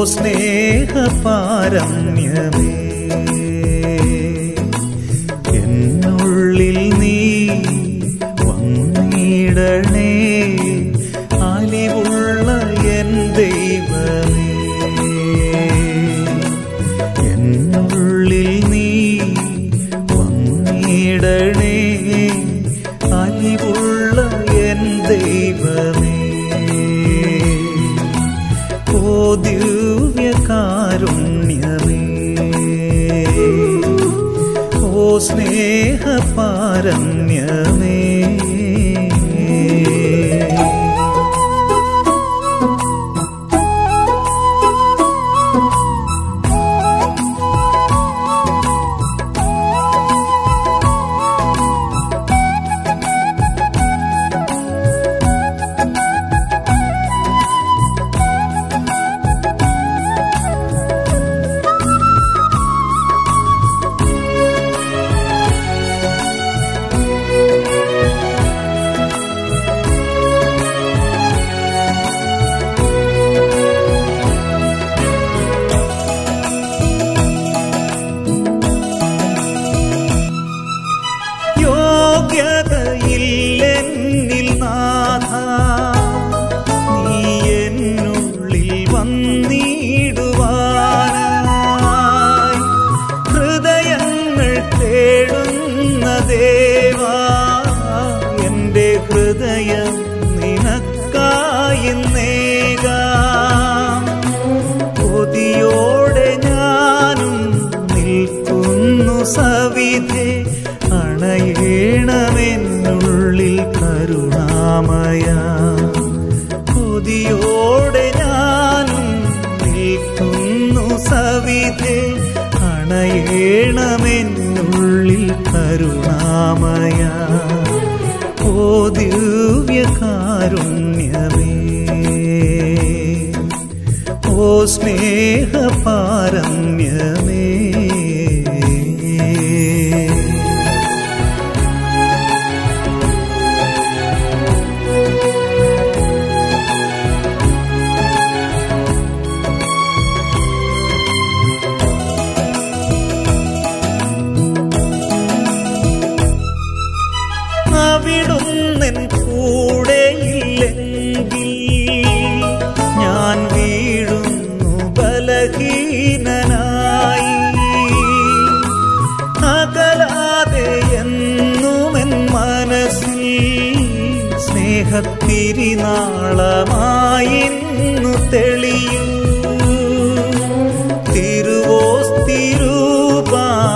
സ്നേഹപാരമ്യമേ എന്നുള്ളിൽ നീ വന്നിടണേ അലിവുള്ള എൻ ദൈവമേ എന്നുള്ളിൽ നീ വന്നിടണേ അലിവുള്ള എൻ ദൈവമേ ഓ ദിവ്യകാരുണ്യമേ ഓ സ്നേഹപാരമ്യമേ യോഗ്യതയില്ലെന്നിൽ നാഥ നീ എന്നുള്ളിൽ വന്നിടുവാനായി ഹൃദയങ്ങൾ തേടുന്ന ദേവാ എൻ്റെ ഹൃദയം നിനക്കായി നേകാം കൊതിയോടെ ഞാനും നിൽക്കുന്നു സവിധേ അണയേണമെന്നുള്ളിൽ കരുണാമയ കൊതിയോടെ ഞാനും നിൽക്കുന്നു സവിധേ അണയേണമെന്നുള്ളിൽ കരുണാമയ ഓ ദിവ്യകാരുണ്യമേ ഓ സ്നേഹപാരമ്യമേ അവിടുന്നെൻ കൂടെയില്ലെങ്കിൽ ഞാൻ വീഴുന്നു ബലഹീനനായി അകലാതെ എന്നുമെൻ മനസ്സിൽ സ്നേഹത്തിരിനാളമായിന്നു തെളിയൂ തിരുവോസ്തിരൂപ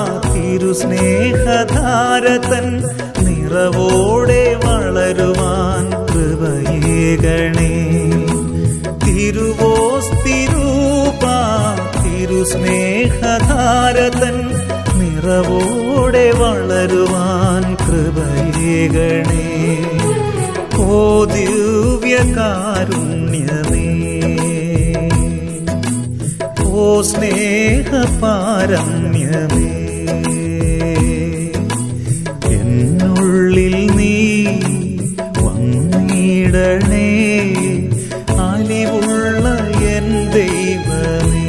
തിരുസ്നേഹധാരതൻ നിറവോടെ വളരുവാൻ കൃപയേകണേ തിരുവോസ്തിരൂപ തിരുസ്നേഹധാരതൻ നിറവോടെ വളരുവാൻ കൃപയേകണേ ഓ ദിവ്യകാരുണ്യമേ ഓ സ്നേഹപാരമ്യമേ എന്നുള്ളിൽ നീ വന്നിടണേ അലിവുള്ള എൻ ദൈവമേ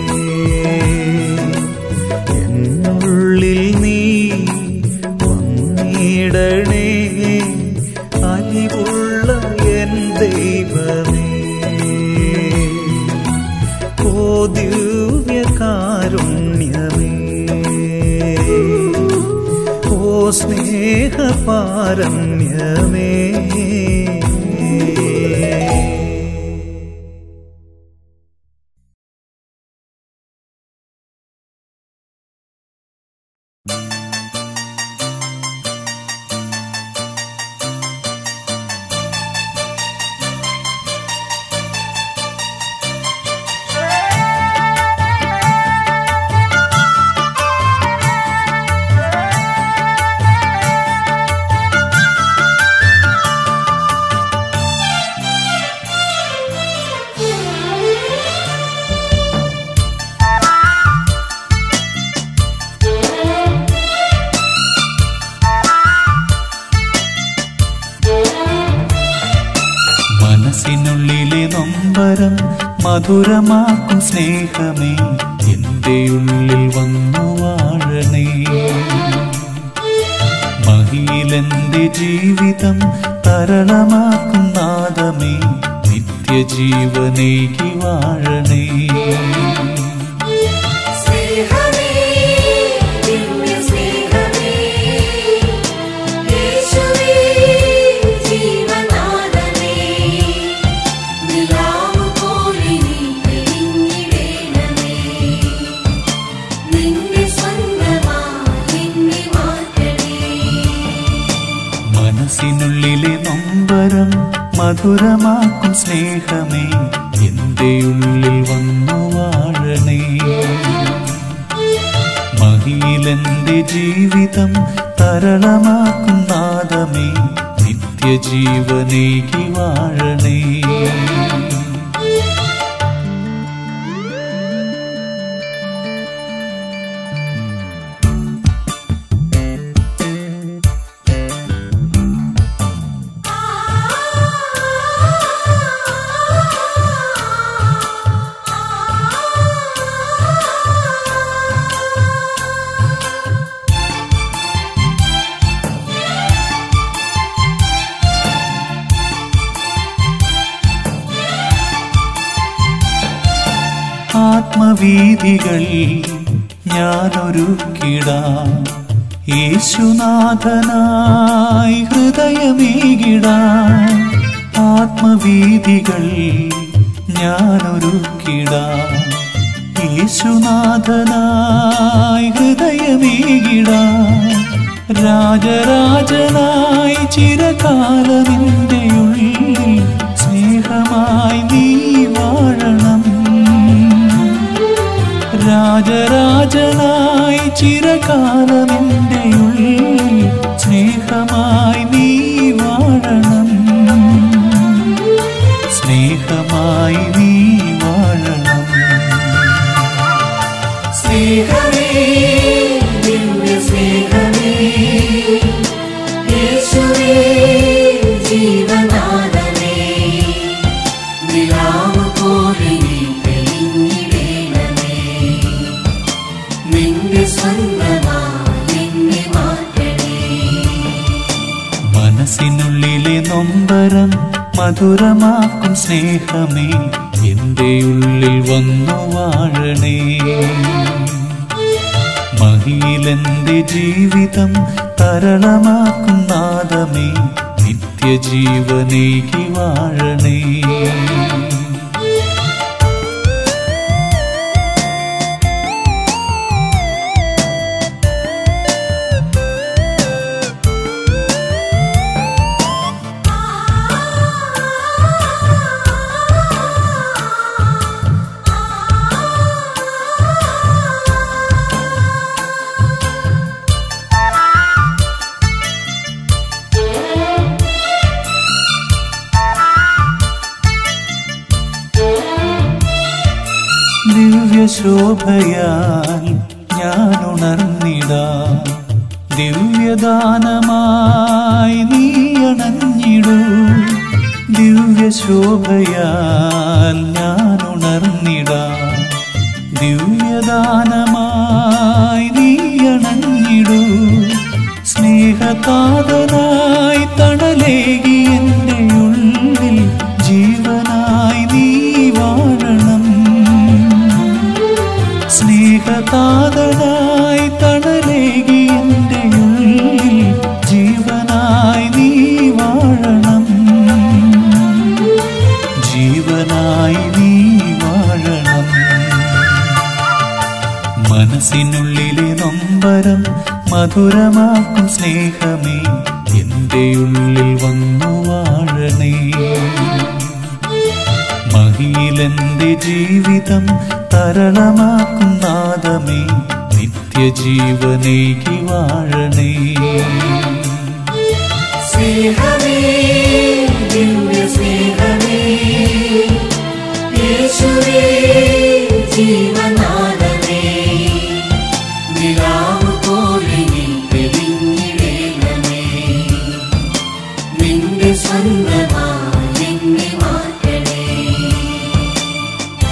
എന്നുള്ളിൽ നീ വന്നിടണേ അലിവുള്ള എൻ ദൈവമേ ഓ ദിവ്യകാരുണ്യമേ ഓ സ്നേഹപാരമ്യമേ മനസ്സിനുള്ളിലെ നൊമ്പരം മധുരമാക്കും സ്നേഹമേ എന്റെ ഉള്ളിൽ വന്നു വാഴണേ മഹിയിലെന്റെ ജീവിതം തരളമാക്കും നാദമേ നിത്യജീവനേകി വാഴണേ സ്നേഹമേ ദിവ്യ സ്നേഹമേ യേശുവേ ജീവനാദമേ നിലാവ് പോലെ നീ തെളിഞ്ഞിടേണമേ നിന്റെ സ്വന്തമായി എന്നെ മാറ്റണേ മനസ്സിനുള്ളിലെ നൊമ്പരം മധുരമാക്കും സ്നേഹമേ എന്റെ ഉള്ളിൽ വന്നു വാഴണേ മഹിയിലെന്റെ ജീവിതം തരളമാക്കും നാദമേ നിത്യജീവനേകി വാഴണേ ആത്മവീതികൾ ഞാനൊരുക്കിടാം യേശുനാഥനായി ഹൃദയമേകിടാം ആത്മവീതികൾ ഞാനൊരുക്കിടാം യേശുനാഥനായി ഹൃദയമേകിടാം രാജരാജനായി ചിരകാലമിൻ്റെ ഉള്ളിൽ സ്നേഹമായി നീ വാഴണം രാജരാജനായി ചിരകാലമിൻ്റെ ഉള്ളിൽ സ്നേഹമായി നീ വാഴണം സ്നേഹമായി നീ വാഴണം സ്നേഹമേ ദിവ്യ സ്നേഹമേ യേശുവേ ജീവനാദമേ നിലാവ് പോലെ നീ തെളിഞ്ഞിടേണമേ നിന്റെ സ്വന്തമായി എന്നെ മാറ്റണേ മനസ്സിനുള്ളിലെ നൊമ്പരം മധുരമാക്കും സ്നേഹമേ എന്റെ ഉള്ളിൽ വന്നു വാഴണേ മഹിയിലെന്റെ ജീവിതം തരളമാക്കും നാദമേ നിത്യജീവനേകി വാഴണേ ദിവ്യശോഭയാൽ ഞാൻ ഉണർന്നിടാം ദിവ്യദാനമായി നീ അണഞ്ഞിടൂ ദിവ്യശോഭയാൽ ഞാൻ ഉണർന്നിടാം ദിവ്യദാനമായി നീ അണഞ്ഞിടൂ സ്നേഹതാതനായി തണലേകി എൻ്റെ ഉള്ളിൽ ജീവനായി നീ വാഴണം സ്നേഹതാതനായി തണലേകി എൻ്റെ ഉള്ളിൽ ജീവനായി നീ വാഴണം ജീവനായി നീ വാഴണം മനസ്സിനുള്ളിലെ നൊമ്പരം മധുരമാക്കും സ്നേഹമേ എൻ്റെ ഉള്ളിൽ വന്നു വാഴണേ മഹിയിലെന്റെ ജീവിതം തരളമാക്കും നാദമേ നിത്യജീവനേകി വാഴണേ സ്നേഹമേ ദിവ്യ സ്നേഹമേ യേശുവേ ജീവനാദമേ നിലാവ് പോലെ നീ തെളിഞ്ഞിടേണമേ നിന്റെ സ്വന്തമായി എന്നെ മാറ്റണേ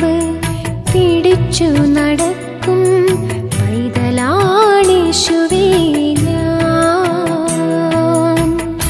തുമ്പ് പിടിച്ചു നടക്കും പൈതലാണേശുവേ ഞാൻ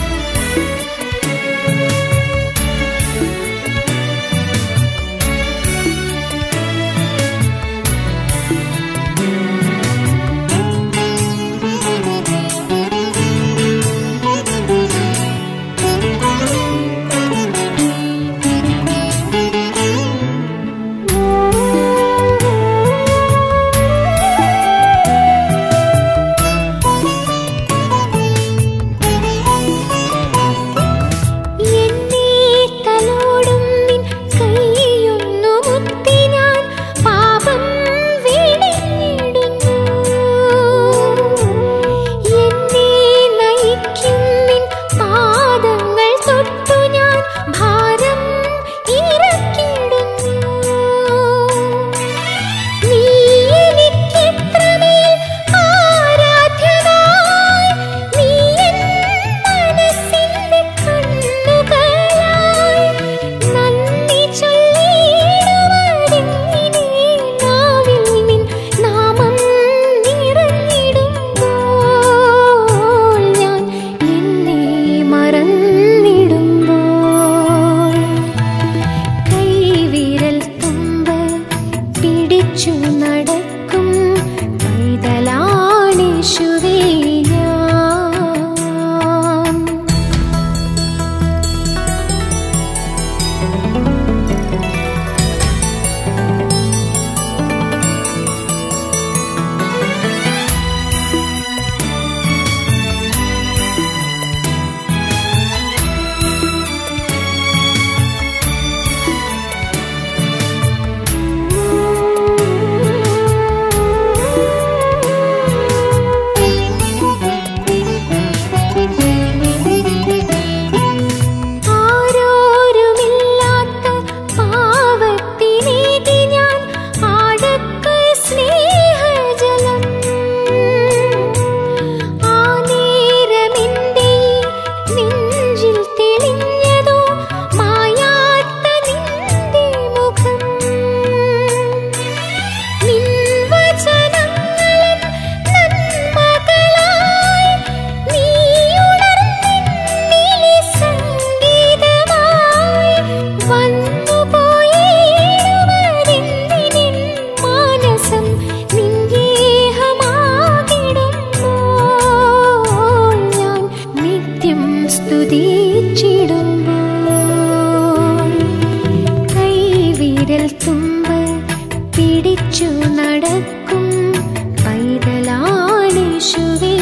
എന്നെ തലോടും നിൻ കൈയൊന്നു മുത്തി ഞാൻ പാപം വെടിഞ്ഞിടുന്നു എന്നെ നയിക്കും നിൻ പാദങ്ങൾ തൊട്ടു ഞാൻ ഭാരം ഇറക്കിടുന്നു നീ എനിക്കെത്രമേൽ ആരാധ്യനായി നീ എൻ മനസ്സിന്റെ കണ്ണുകളായി നന്ദി ചൊല്ലിടുവാനെങ്ങനെ നാവിൽ നിൻ നാമം നിറഞ്ഞിടുമ്പോൾ ഞാൻ എന്നെ മറന്നിടുമ്പോൾ കൈവിരൽ തുമ്പ് പിടിച്ചു നടക്കും പൈതലാണേശുവേ ഞാൻ ആരോരുമില്ലാത്ത പാവത്തിനേകി ഞാൻ ആഴക്ക് സ്നേഹജലം ആ നേരമെന്റെ നെഞ്ചിൽ തെളിഞ്ഞതോ മായാത്ത നിന്റെ മുഖം നിൻ വചനങ്ങളൻ നന്മകളായി നീ ഉണർന്നെന്നിലെ സംഗീതമായി വന്നുപോയിടുവതെന്തിനിൻ മാനസം നിൻ ഗേഹമാകിടുമ്പോൾ ഞാൻ നിത്യം സ്തുതിച്ചിടുമ്പോൾ കൈവിരൽ തുമ്പ് പിടിച്ചു നടക്കും പൈതലാണേശുവേ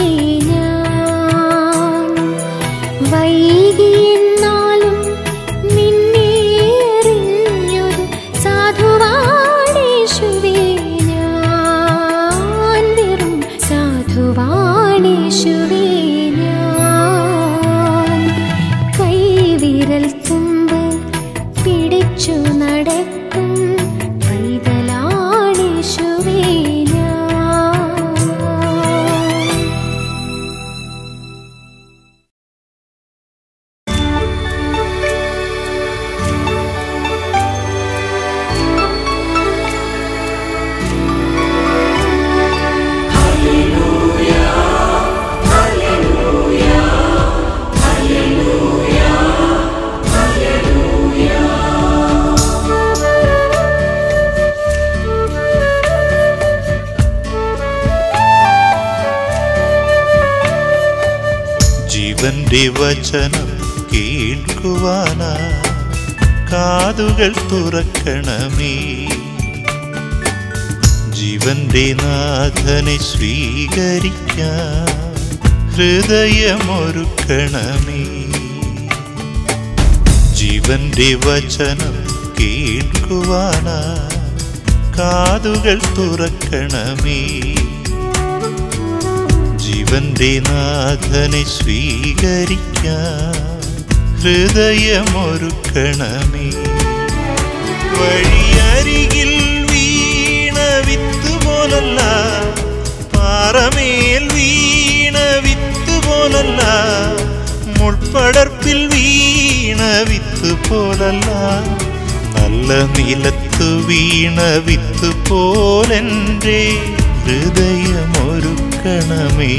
ഞാൻ വൈകിയെന്നാലും നിന്നെ അറിഞ്ഞൊരു സാധുവാണേശുവേ ഞാൻ വെറും സാധുവാണേശുവേ ഞാൻ കൈവിരൽ തുമ്പ് പിടിച്ചു നടക്കും പൈതലാണേശുവേ ഞാൻ ജീവന്റെ വചനം കേൾക്കുവാനാ കാതുകൾ തുറക്കണമേ ജീവന്റെ നാഥനെ സ്വീകരിക്കാൻ ഹൃദയമൊരുക്കണമേ ജീവന്റെ വചനം കേൾക്കുവാനാ കാതുകൾ തുറക്കണമേ ജീവന്റെ നാഥനെ സ്വീകരിക്കാൻ ഹൃദയമൊരുക്കണമേ വഴിയരികിൽ വീണ വിത്ത് പോലല്ല പാറമേൽ വീണ വിത്ത് പോലല്ല മുൾപ്പടർപ്പിൽ വീണ വിത്ത് പോലല്ല നല്ല നിലത്തു വീണ വിത്ത് പോലെൻ്റെ ഹൃദയമൊരുക്കണമേ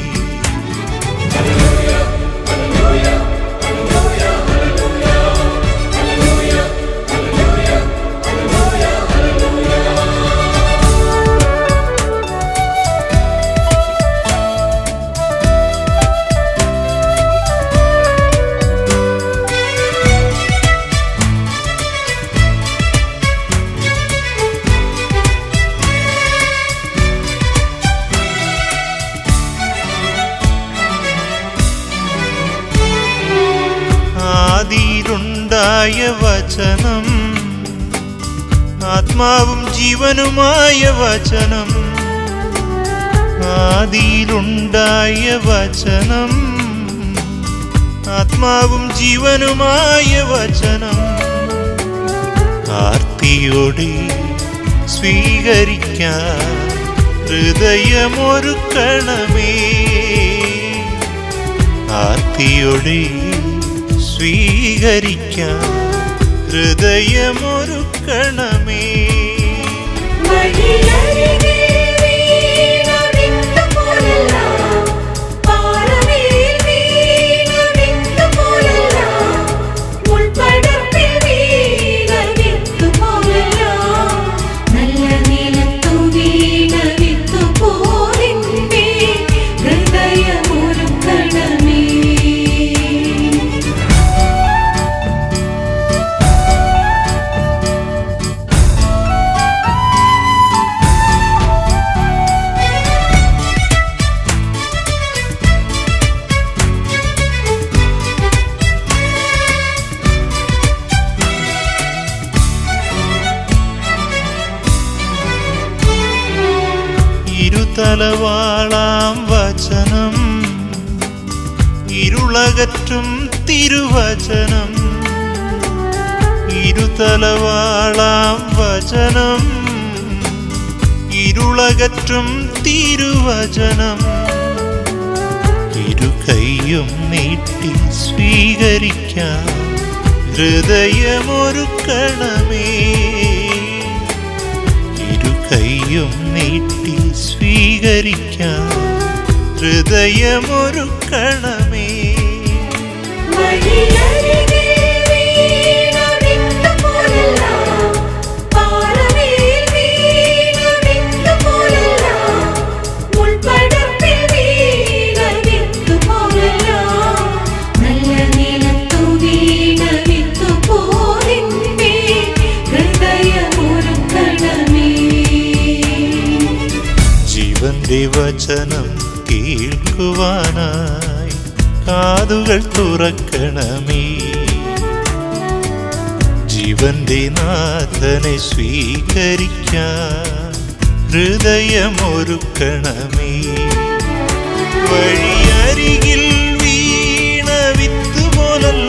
ആദിയിലുണ്ടായ വചനം ആത്മാവും ജീവനുമായ വചനം ആദിയിലുണ്ടായ വചനം ആത്മാവും ജീവനുമായ വചനം ആർത്തിയോടെ സ്വീകരിക്കാൻ ഹൃദയമൊരുക്കണമേ ആർത്തിയോടെ സ്വീകരിക്കാൻ ഹൃദയമൊരുക്കണമേ വഴിയരികെ വീണ വിത്തുപോലല്ല, പാറമേൽ വീണ വിത്തുപോലല്ല, മുൾപടർപ്പിൽ വീണ വിത്തുപോലല്ല, നല്ല നിലത്തു വീണ വിത്തുപോലെന്റെ ഹൃദയമൊരുക്കണമേ ഇരുതലവാളാം വചനം ഇരുളകറ്റും തിരുവചനം ഇരുതലവാളാം വചനം ഇരുളകറ്റും തിരുവചനം ഇരു കൈയും നീട്ടി സ്വീകരിക്കാൻ ഹൃദയമൊരുക്കണമേ ഇരു കൈയും നീട്ടി സ്വീകരിക്കാൻ ഹൃദയമൊരുക്കണമേ വഴിയരികെ വീണ വിത്തുപോലല്ല, പാറമേൽ വീണ വിത്തുപോലല്ല, മുൾപടർപ്പിൽ വീണ വിത്തുപോലല്ല, നല്ല നിലത്തു വീണ വിത്തുപോലെന്റെ ഹൃദയമൊരുക്കണമേ ജീവന്റെ വചനം കേൾക്കുവാനായി കാതുകൾ തുറക്കണമേ ജീവന്റെ നാഥനെ സ്വീകരിക്കാൻ ഹൃദയമൊരുക്കണമേ വഴിയരികിൽ വീണ വിത്ത് പോലല്ല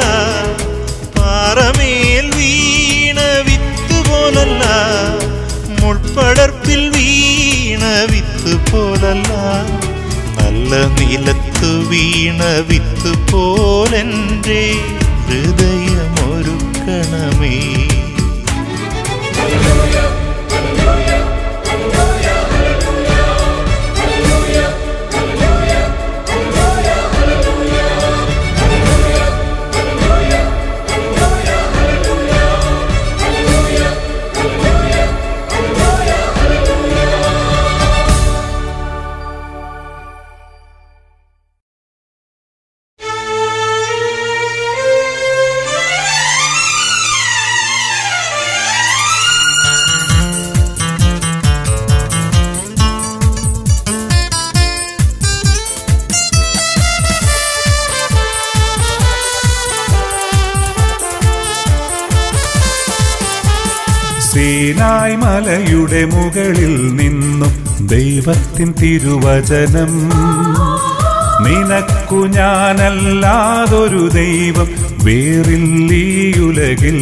പാറമേൽ വീണ വിത്ത് പോലല്ല മുൾപ്പടർപ്പിൽ വീണ വിത്ത് പോലല്ല നല്ല നിലത്തു വീണ വിത്ത് പോലെൻ്റെ ഹൃദയമൊരുക്കണമേ സീനായ് മലയുടെ മുകളിൽ നിന്നും ദൈവത്തിൻ തിരുവചനം നിനക്കു ഞാനല്ലാതൊരു ദൈവം വേറില്ലീയുലകിൽ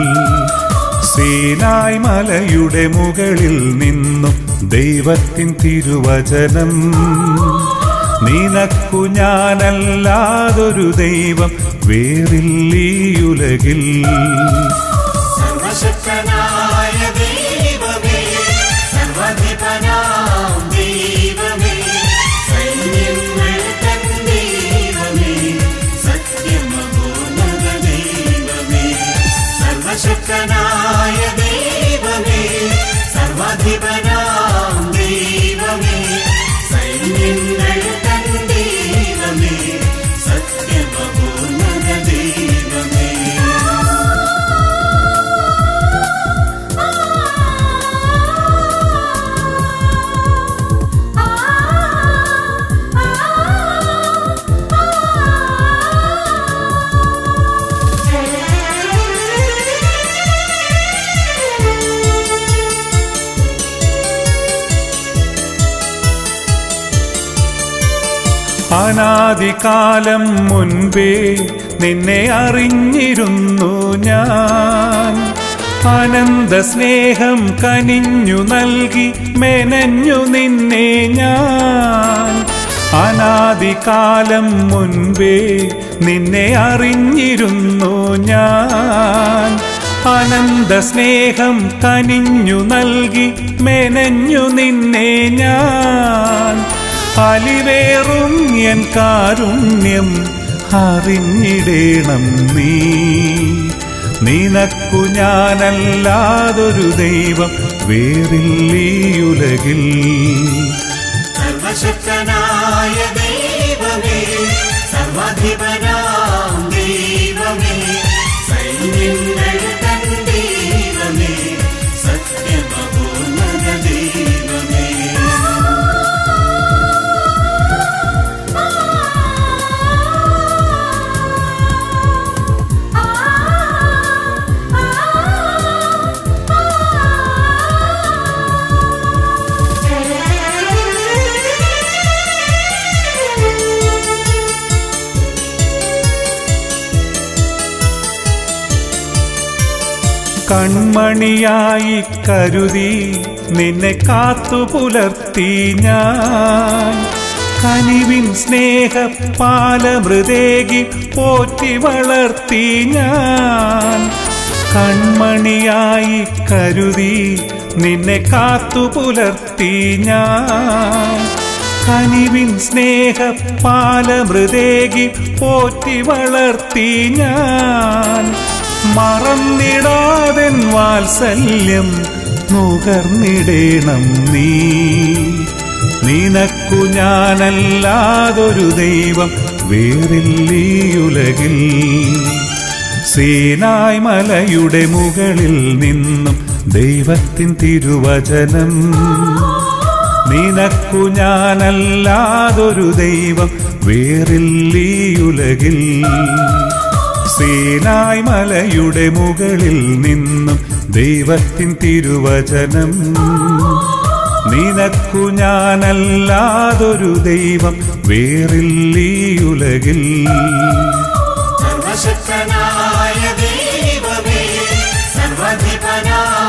സീനായ് മലയുടെ മുകളിൽ നിന്നും ദൈവത്തിൻ തിരുവചനം നിനക്കു ഞാനല്ലാതൊരു ദൈവം വേറില്ലീയുലകിൽ സർവ സർവശക്തനായ ദൈവമേ സർവധിപനാം ദൈവമേ സൈന്യങ്ങൾ തൻ ദൈവമേ സത്യമഹോന്നത ദൈവമേ സർവശക്തനായ ദൈവമേ സർവധിപനാം ദൈവമേ സൈന്യങ്ങൾ തൻ ദൈവമേ സത്യമഹോന്നത ദൈവമേ അനാദികാലം മുൻപേ നിന്നെ അറിഞ്ഞിരുന്നു ഞാൻ അനന്ത സ്നേഹം കനിഞ്ഞു നൽകി മെനഞ്ഞു നിന്നെ ഞാൻ അനാദികാലം മുൻപേ നിന്നെ അറിഞ്ഞിരുന്നു ഞാൻ അനന്ത സ്നേഹം കനിഞ്ഞു നൽകി മെനഞ്ഞു നിന്നെ ഞാൻ അലിവേറും എൻ കാരുണ്യം അറിഞ്ഞിടേണം നീ നിനക്കു ഞാനല്ലാതൊരു ദൈവം വേറില്ലീയുലകിൽ സർവശക്തനായ ദൈവമേ സർവാധിപനാം ദൈവമേ സൈന്യങ്ങൾ തൻ ദൈവമേ സത്യമഹോന്നത ദൈവമേ കൺമണിയായി കരുതി നിന്നെ കാത്തു പുലർത്തി ഞാൻ കനിവിൻ സ്നേഹ പാലമൃതേകി പോറ്റി വളർത്തി ഞാൻ കൺമണിയായി കരുതി നിന്നെ കാത്തു പുലർത്തി ഞാൻ കനിവിൻ സ്നേഹ പാലമൃതേകി പോറ്റി വളർത്തി ഞാൻ മറന്നിടാതൻ വാത്സല്യം നുകർന്നിടേണം നീ നിനക്കു ഞാനല്ലാതൊരു ദൈവം വേറില്ലീയുലകിൽ സീനായ് മലയുടെ മുകളിൽ നിന്നും ദൈവത്തിൻ തിരുവചനം നിനക്കു ഞാനല്ലാതൊരു ദൈവം വേറില്ലീയുലകിൽ സീനായ് മലയുടെ മുകളിൽ നിന്നും ദൈവത്തിൻ തിരുവചനം നിനക്കു ഞാനല്ലാതൊരു ദൈവം വേറില്ലീയുലകിൽ സർവശക്തനായ ദൈവമേ സർവധിപനാം